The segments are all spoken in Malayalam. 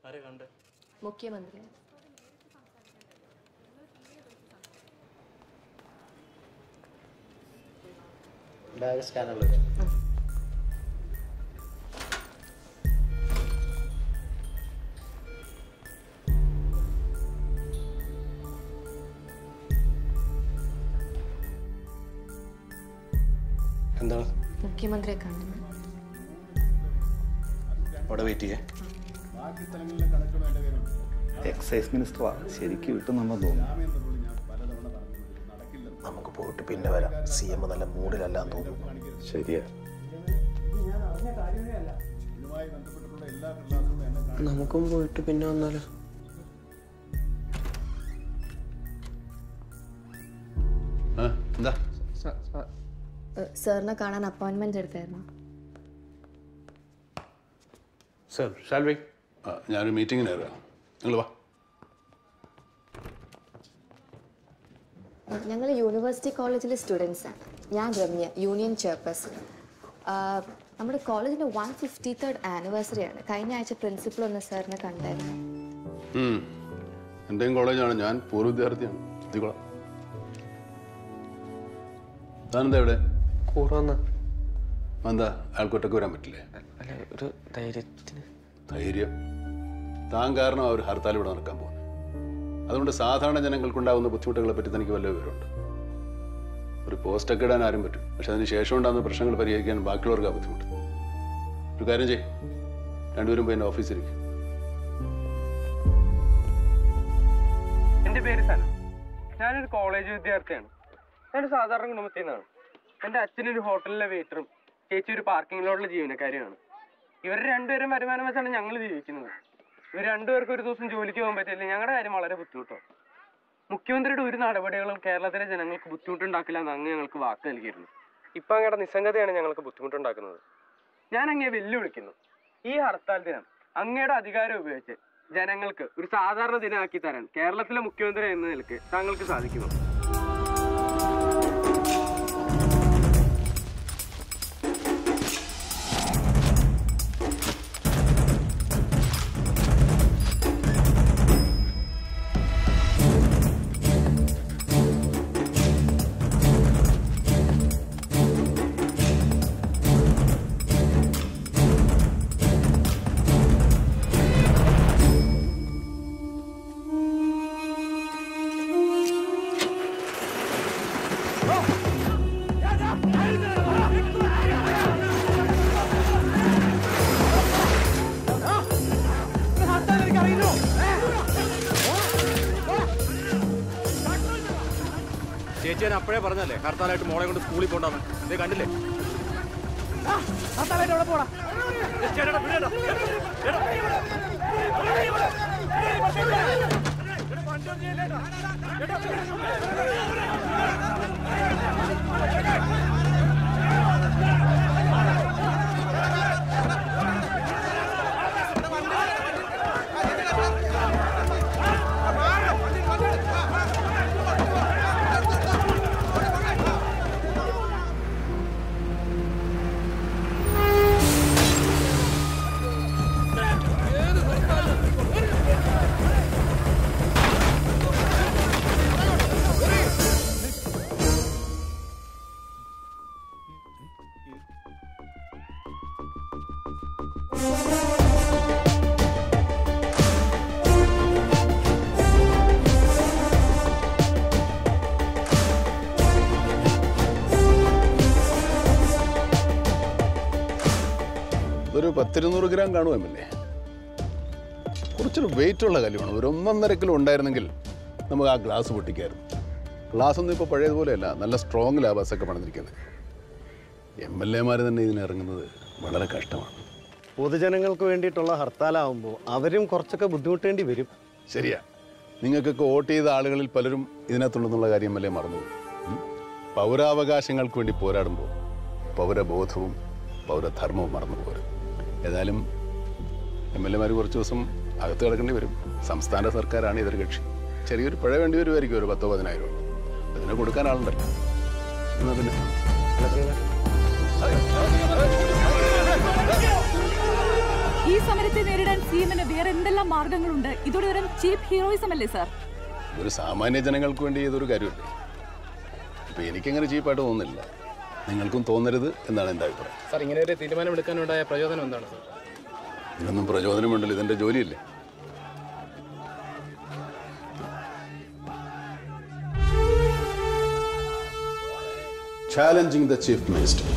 ആരെ കണ്ടേ മുഖ്യമന്ത്രി ബാഗ് സ്കാനറിൽ എന്താണ് മുഖ്യമന്ത്രിയെ കണ്ടു അവിടെ വെയിറ്റ് ചെയ്യേ എക്സൈസ് മിനിസ്റ്ററാ ശരിക്കും കിട്ടുന്നുണ്ടെന്ന് തോന്നുന്നു നമുക്ക് പോയിട്ട് പിന്നെ വരാം സി എം നല്ല മൂഡിലല്ലാന്ന് തോന്നുന്നു ശരിയാ നമുക്കും പോയിട്ട് പിന്നെ വന്നാലോ എന്താ സാറിനെ കാണാൻ അപ്പോയിന്റ്മെന്റ് എടുത്തായിരുന്നു സർ ഷാൽവി ഞാനൊരു മീറ്റിങ്ങിന് കയറാം നിങ്ങൾ വാ ഞങ്ങൾ യൂണിവേഴ്സിറ്റി കോളേജിലെ സ്റ്റുഡൻസ് ആണ് ഞാൻ രമ്യ യൂണിയൻ ചെയർപേഴ്സൺ നമ്മുടെ കോളേജിന്റെ വൺ ഫിഫ്റ്റി തേർഡ് ആനിവേഴ്സറി ആണ് കഴിഞ്ഞ ആഴ്ച പ്രിൻസിപ്പൾ ഒന്ന് സാറിനെ കണ്ടായിരുന്നു ഉം. എൻ്റെയും കോളേജാണ് ഞാൻ പൂർവ്വ വിദ്യാർത്ഥിയാണ് ശ്രദ്ധിക്കോളാം താനെന്താ ഇവിടെ കൂടെ വന്ന എന്താ ആൾക്കൊറ്റക്ക് വരാൻ പറ്റില്ലേ അല്ല ഒരു ധൈര്യത്തിന് ധൈര്യം താൻ കാരണം ആ ഒരു ഹർത്താൽ ഇവിടെ നടക്കാൻ പോകുന്നത് അതുകൊണ്ട് സാധാരണ ജനങ്ങൾക്കുണ്ടാകുന്ന ബുദ്ധിമുട്ടുകളെ പറ്റി തനിക്ക് വല്ല വിവരമുണ്ട് ഒരു പോസ്റ്റൊക്കെ ഇടാൻ ആരും പറ്റും പക്ഷെ അതിന് ശേഷം ഉണ്ടാകുന്ന പ്രശ്നങ്ങൾ പരിഹരിക്കാൻ ബാക്കിയുള്ളവർക്ക് ആ ബുദ്ധിമുട്ട് ഒരു കാര്യം ചെയ്യും രണ്ടുപേരും പോയി എൻ്റെ ഓഫീസിലേക്ക് എൻ്റെ പേര് സന ഞാനൊരു കോളേജ് വിദ്യാർത്ഥിയാണ് ഞാനൊരു സാധാരണ കുടുംബത്തിൽ നിന്നാണ് എൻ്റെ അച്ഛനൊരു ഹോട്ടലിലെ വെയിറ്ററും ചേച്ചി ഒരു പാർക്കിംഗ് ലോട്ടിലെ ജീവനക്കാരിയാണ് ഇവർ രണ്ടുപേരും വരുമാനം വെച്ചാണ് ഞങ്ങൾ ജീവിക്കുന്നത് ഇവർ രണ്ടുപേർക്കും ഒരു ദിവസം ജോലിക്ക് പോകാൻ പറ്റില്ല ഞങ്ങളുടെ കാര്യം വളരെ ബുദ്ധിമുട്ടാണ് മുഖ്യമന്ത്രിയുടെ ഒരു നടപടികളും കേരളത്തിലെ ജനങ്ങൾക്ക് ബുദ്ധിമുട്ടുണ്ടാക്കില്ല എന്ന് അങ്ങ് ഞങ്ങൾക്ക് വാക്ക് നൽകിയിരുന്നു ഇപ്പൊ അങ്ങയുടെ നിസ്സംഗതയാണ് ഞങ്ങൾക്ക് ബുദ്ധിമുട്ടുണ്ടാക്കുന്നത് ഞാൻ അങ്ങയെ വെല്ലുവിളിക്കുന്നു ഈ ഹർത്താൽ ദിനം അങ്ങയുടെ അധികാരം ഉപയോഗിച്ച് ജനങ്ങൾക്ക് ഒരു സാധാരണ ദിനമാക്കി തരാൻ കേരളത്തിലെ മുഖ്യമന്ത്രി എന്ന നിലയ്ക്ക് താങ്കൾക്ക് സാധിക്കുമോ ചേച്ചി ഞാൻ അപ്പോഴേ പറഞ്ഞല്ലേ ഹർത്താലായിട്ട് മോളെ കൊണ്ട് സ്കൂളിൽ പോണ്ടെന്ന് ഇത് കണ്ടില്ലേ ഒരു പത്തിരുന്നൂറ് ഗ്രാം കാണും എം എൽ എ കുറച്ചൊരു വെയിറ്റ് ഉള്ള കല്ല് വേണം ഒരു ഒന്നൊന്നര കിലോ ഉണ്ടായിരുന്നെങ്കിൽ നമുക്ക് ആ ഗ്ലാസ് പൊട്ടിക്കായിരുന്നു ഗ്ലാസ് ഒന്നും ഇപ്പോൾ പഴയതുപോലെയല്ല നല്ല സ്ട്രോങ്ങിലാ ബസ്സൊക്കെ പണിതിരിക്കുന്നത് എം എൽ എമാർ തന്നെ ഇതിന് ഇറങ്ങുന്നത് വളരെ കഷ്ടമാണ് പൊതുജനങ്ങൾക്ക് വേണ്ടിയിട്ടുള്ള ഹർത്താലാവുമ്പോൾ അവരും കുറച്ചൊക്കെ ബുദ്ധിമുട്ടേണ്ടി വരും ശരിയാ നിങ്ങൾക്കൊക്കെ വോട്ട് ചെയ്ത ആളുകളിൽ പലരും ഇതിനകത്തുണ്ടെന്നുള്ള കാര്യം എം എൽ എ മറന്നു ഉം? പൗരാവകാശങ്ങൾക്ക് വേണ്ടി പോരാടുമ്പോൾ പൗരബോധവും പൗരധർമ്മവും മറന്നു പോരും ഏതായാലും എം എൽ എമാർ കുറച്ച് ദിവസം അകത്ത് കിടക്കേണ്ടി വരും സംസ്ഥാന സർക്കാരാണ് എതിർ കക്ഷി ചെറിയൊരു പിഴ വേണ്ടി വരുമായിരിക്കും ഒരു പത്തോ പതിനായിരം അതിന് കൊടുക്കാൻ ആളുണ്ടല്ലോ എന്നാ പിന്നെ ഈ ഈ സമരത്തെ നേരിടാൻ സി എമ്മിന് വേറെ എന്തെല്ലാം മാർഗങ്ങളുണ്ട് ഇതോടെ ഒരു ചീപ്പ് ഹീറോയിസം അല്ലേ സാർ ഒരു സാമാന്യ ജനങ്ങൾക്ക് വേണ്ടി ഇതൊരു കാര്യമല്ലേ ഇപ്പൊ എനിക്കങ്ങനെ ചീപ്പായിട്ട് തോന്നുന്നില്ല നിങ്ങൾക്കും തോന്നരുത് എന്നാണ് എൻ്റെ അഭിപ്രായം സാർ ഇങ്ങനെ ഒരു തീരുമാനം എടുക്കാനുണ്ടായ പ്രചോദനം എന്താണ് സാർ ഇതിനൊന്നും പ്രചോദനമുണ്ടല്ലോ ഇതെൻ്റെ ജോലിയല്ലേ ചാലഞ്ചിങ് ദ ചീഫ് മിനിസ്റ്റർ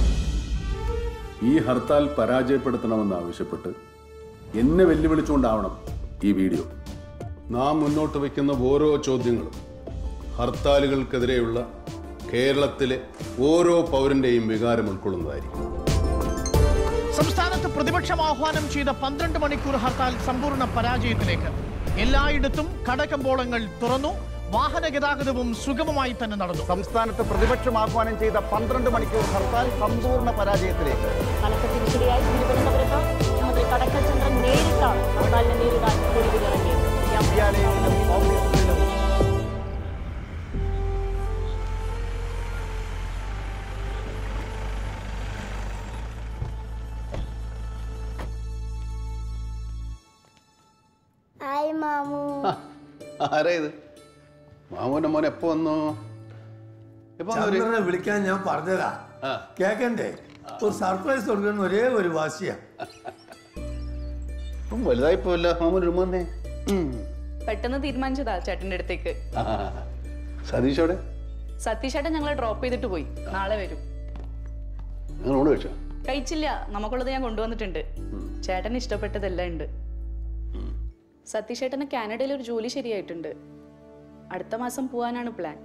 ഈ ഹർത്താൽ പരാജയപ്പെടുത്തണമെന്ന് ആവശ്യപ്പെട്ട് എന്നെ വെല്ലുവിളിച്ചുകൊണ്ടാവണം ഈ വീഡിയോ നാം മുന്നോട്ട് വയ്ക്കുന്ന ഓരോ ചോദ്യങ്ങളും ഹർത്താലുകൾക്കെതിരെയുള്ള കേരളത്തിലെ ഓരോ പൗരന്റെയും വികാരം ഉൾക്കൊള്ളുന്നതായിരിക്കും സംസ്ഥാനത്ത് പ്രതിപക്ഷം ആഹ്വാനം ചെയ്ത പന്ത്രണ്ട് മണിക്കൂർ ഹർത്താൽ സമ്പൂർണ്ണ പരാജയത്തിലേക്ക് എല്ലായിടത്തും കടകമ്പോളങ്ങൾ തുറന്നു വാഹന ഗതാഗതവും സുഗമമായി തന്നെ നടന്നു സംസ്ഥാനത്ത് പ്രതിപക്ഷം ആഹ്വാനം ചെയ്ത പന്ത്രണ്ട് മണിക്കൂർ ഹർത്താൽ സമ്പൂർണ്ണ പരാജയത്തിലേക്ക് കനത്ത തിരിച്ചടിയായി തിരുവനന്തപുരത്ത് മുഖ്യമന്ത്രി കടക്കൽ ചന്ദ്രൻ നേരിട്ടാണ് ഹർത്താലിനെ നേരിടാൻ ഒടുവിലിറങ്ങിയത് വിദ്യാലയങ്ങളിലും ഓഫീസുകളിലും ഹായ് മാമു ആരാ ഇത് മാമോന്റെ മോൻ എപ്പോ വന്നു എപ്പോ വന്നു അവര്? ചന്ദ്രനെ വിളിക്കാൻ ഞാൻ പറഞ്ഞതാ കേക്കണ്ടേ ഒരു സർപ്രൈസ് കൊടുക്കുന്ന ഒരേ ഒരു വാശിയാ ഇപ്പം വലുതായി പോയല്ലോ മാമോൻ ഒരുമാന്നേ പെട്ടെന്ന് തീരുമാനിച്ചതാ ചേട്ടന്റെ അടുത്തേക്ക് സതീഷോടെ സതീഷ് ചേട്ടൻ ഞങ്ങളെ ഡ്രോപ്പ് ചെയ്തിട്ട് പോയി നാളെ വരും നിങ്ങൾ ഊണ് കഴിച്ചോ കഴിച്ചില്ല നമുക്കുള്ളത് ഞാൻ കൊണ്ടുവന്നിട്ടുണ്ട് ചേട്ടന് ഇഷ്ടപ്പെട്ടതെല്ലാം ഉണ്ട് സതീഷ് ചേട്ടന് കാനഡയിൽ ഒരു ജോലി ശരിയായിട്ടുണ്ട് അടുത്ത മാസം പോവാനാണ് പ്ലാൻ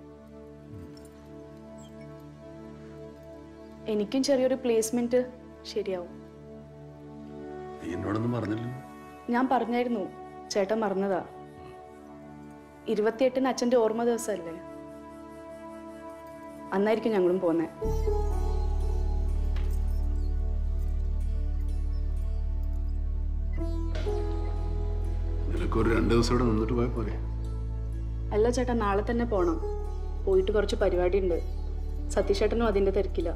എനിക്കും ചെറിയൊരു പ്ലേസ്മെന്റ് ശരിയാവും നീ എന്നോടൊന്നും പറഞ്ഞില്ലല്ലോ ഞാൻ പറഞ്ഞായിരുന്നു ചേട്ടൻ മറന്നതാ ഇരുപത്തിയെട്ടിന് അച്ഛന്റെ ഓർമ്മ ദിവസമല്ലേ അന്നായിരിക്കും ഞങ്ങളും പോന്നെ നിനക്കൊരു രണ്ട് ദിവസം ഇവിടെ നിന്നിട്ട് പോയാൽ പോരെ അല്ല ചേട്ടാ നാളെ തന്നെ പോണം പോയിട്ട് കുറച്ച് പരിപാടി ഉണ്ട് സതീഷ് ചേട്ടനും അതിന്റെ തിരക്കില്ല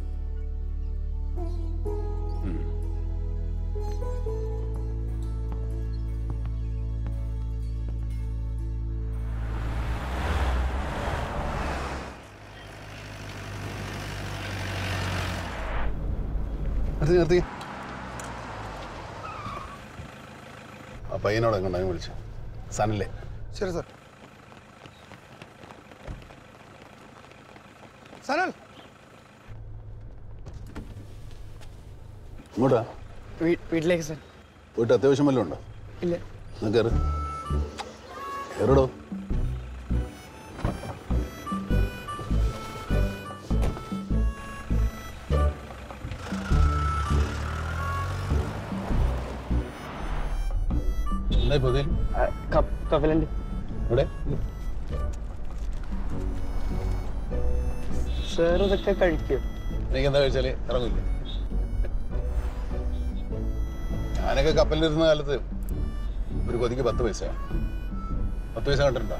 നിർത്തി നിർത്തി ആ പയ്യനോട് എങ്ങോട്ടാണ് വിളിച്ചു സനല്ലേ ശരി സാർ സനൽ ഇങ്ങോട്ടാ വീട്ടിലേക്ക് സാർ പോയിട്ട് അത്യാവശ്യം വല്ലതും ഉണ്ടോ ഇല്ല എന്നാ കയറ് കയറടോ എന്തായി പുകയിൽ കപ്പലുണ്ട് ഇവിടെ സാർ ഇതൊക്കെ കഴിക്കും എനിക്ക് എന്താ കഴിച്ചാല് ഇറങ്ങില്ല ഞാനൊക്കെ കപ്പലിലിരുന്ന കാലത്ത് ഒരു കൊതിക്ക് പത്ത് പൈസ പത്ത് പൈസ കണ്ടിട്ടുണ്ടോ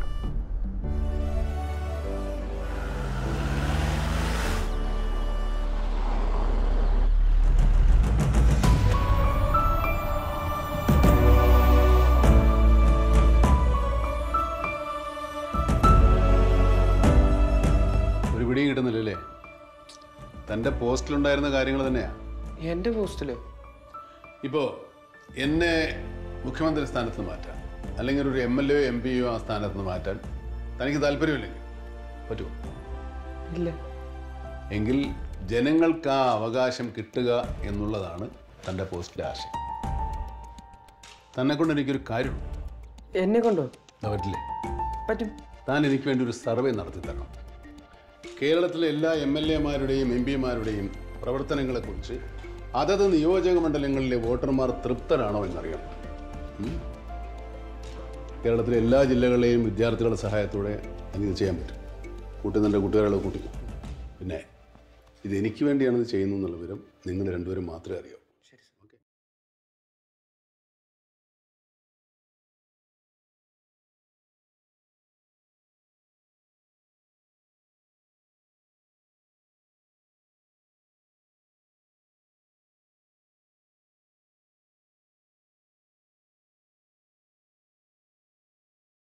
ഒരു പിടിയും കിട്ടുന്നില്ലല്ലേ തൻ്റെ പോസ്റ്റിലുണ്ടായിരുന്ന കാര്യങ്ങൾ തന്നെയാ എന്റെ പോസ്റ്റില് ഇപ്പോൾ എന്നെ മുഖ്യമന്ത്രി സ്ഥാനത്ത് നിന്ന് മാറ്റാൻ അല്ലെങ്കിൽ ഒരു എം എൽ എയോ എം പിയോ ആ സ്ഥാനത്ത് നിന്ന് മാറ്റാൻ തനിക്ക് താല്പര്യമില്ലെങ്കിൽ പറ്റുമോ ഇല്ല എങ്കിൽ ജനങ്ങൾക്ക് ആ അവകാശം കിട്ടുക എന്നുള്ളതാണ് തൻ്റെ പോസ്റ്റിലെ ആശയം തന്നെ കൊണ്ട് എനിക്കൊരു കാര്യമുണ്ട് എന്നെ കൊണ്ടോ അത് പറ്റില്ലേ പറ്റും താൻ എനിക്ക് വേണ്ടി ഒരു സർവേ നടത്തി തരണം കേരളത്തിലെ എല്ലാ എം എൽ എമാരുടെയും എം പിമാരുടെയും പ്രവർത്തനങ്ങളെക്കുറിച്ച് അതത് നിയോജക മണ്ഡലങ്ങളിലെ വോട്ടർമാർ തൃപ്തരാണോ എന്നറിയണം ഉം. കേരളത്തിലെ എല്ലാ ജില്ലകളിലെയും വിദ്യാർത്ഥികളുടെ സഹായത്തോടെ എനിക്ക് ചെയ്യാൻ പറ്റും കൂട്ടി നിൻ്റെ കൂട്ടുകാരുകളെ കൂട്ടിക്കും പിന്നെ ഇത് എനിക്ക് വേണ്ടിയാണ് ഇത് ചെയ്യുന്നു എന്നുള്ള വിവരം നിങ്ങൾ രണ്ടുപേരും മാത്രമേ അറിയൂ